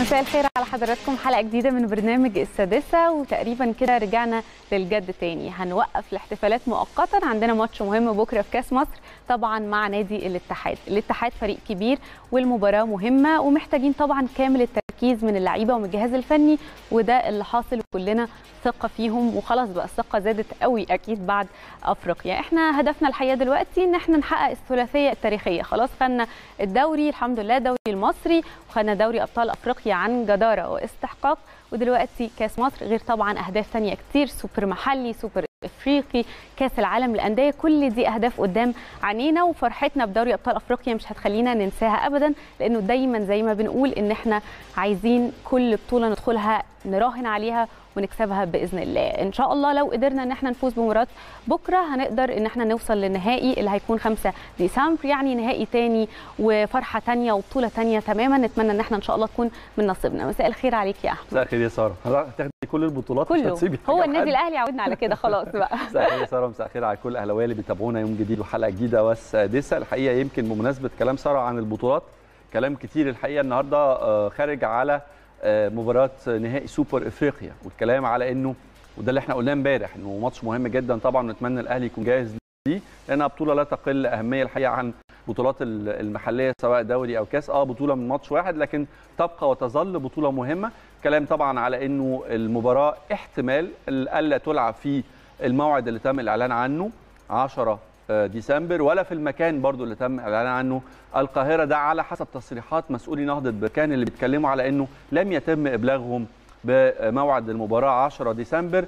مساء الخير على حضراتكم حلقه جديده من برنامج السادسه وتقريبا كده رجعنا للجد تاني هنوقف الاحتفالات مؤقتا عندنا ماتش مهم بكره في كاس مصر طبعا مع نادي الاتحاد الاتحاد فريق كبير والمباراه مهمه ومحتاجين طبعا كامل التركيز من اللعيبه ومن الجهاز الفني وده اللي حاصل كلنا ثقه فيهم وخلاص بقى الثقه زادت قوي اكيد بعد افريقيا احنا هدفنا الحقيقه دلوقتي ان احنا نحقق الثلاثيه التاريخيه خلاص خدنا الدوري الحمد لله الدوري المصري وخدنا دوري ابطال افريقيا عن جداره واستحقاق ودلوقتي كاس مصر غير طبعا اهداف ثانيه كتير سوبر محلي سوبر افريقي كاس العالم للانديه كل دي اهداف قدام عينينا وفرحتنا بدوري ابطال افريقيا مش هتخلينا ننساها ابدا لانه دايما زي ما بنقول ان احنا عايزين كل بطوله ندخلها نراهن عليها ونكسبها باذن الله ان شاء الله لو قدرنا ان احنا نفوز بمباراه بكره هنقدر ان احنا نوصل للنهائي اللي هيكون 5 ديسمبر يعني نهائي تاني وفرحه تانيه وبطوله تانيه تماما نتمنى ان احنا ان شاء الله تكون من نصيبنا مساء الخير عليك يا احمد مساء الخير يا ساره هتاخدي كل البطولات مش كله هتسيبي هو حاجة النادي لحد. الاهلي عودنا على كده خلاص بقى مساء الخير يا ساره مساء الخير على كل الاهلاويه اللي بيتابعونا يوم جديد وحلقه جديده والسادسه الحقيقه يمكن بمناسبه كلام ساره عن البطولات كلام كتير الحقيقه النهارده آه، خارج على آه، مباراه نهائي سوبر افريقيا والكلام على انه وده اللي احنا قلناه امبارح انه ماتش مهم جدا طبعا ونتمنى الاهلي يكون جاهز ليه لانها بطوله لا تقل اهميه الحقيقه عن بطولات ال- المحليه سواء دوري او كاس اه بطوله من ماتش واحد لكن تبقى وتظل بطوله مهمه كلام طبعا على انه المباراه احتمال الا تلعب في الموعد اللي تم الاعلان عنه 10 ديسمبر ولا في المكان برضو اللي تم الاعلان عنه القاهره ده على حسب تصريحات مسؤولي نهضه بركان اللي بيتكلموا على انه لم يتم ابلاغهم بموعد المباراه 10 ديسمبر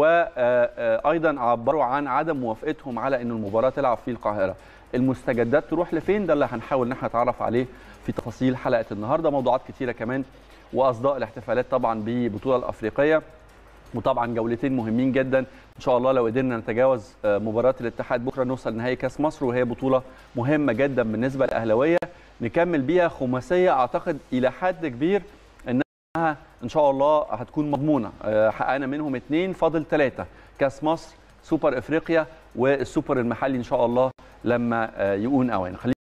وايضا عبروا عن عدم موافقتهم على ان المباراه تلعب في القاهره المستجدات تروح لفين ده اللي هنحاول ان احنا نتعرف عليه في تفاصيل حلقه النهارده موضوعات كتيره كمان واصداء الاحتفالات طبعا بالبطوله الافريقيه وطبعا جولتين مهمين جدا ان شاء الله لو قدرنا نتجاوز آه، مباراه الاتحاد بكره نوصل نهائي كاس مصر وهي بطوله مهمه جدا بالنسبه للاهلاويه نكمل بيها خماسيه اعتقد الى حد كبير انها ان شاء الله هتكون مضمونه آه، حققنا منهم اثنين فاضل ثلاثه كاس مصر سوبر افريقيا والسوبر المحلي ان شاء الله لما آه، يكون اوان خلينا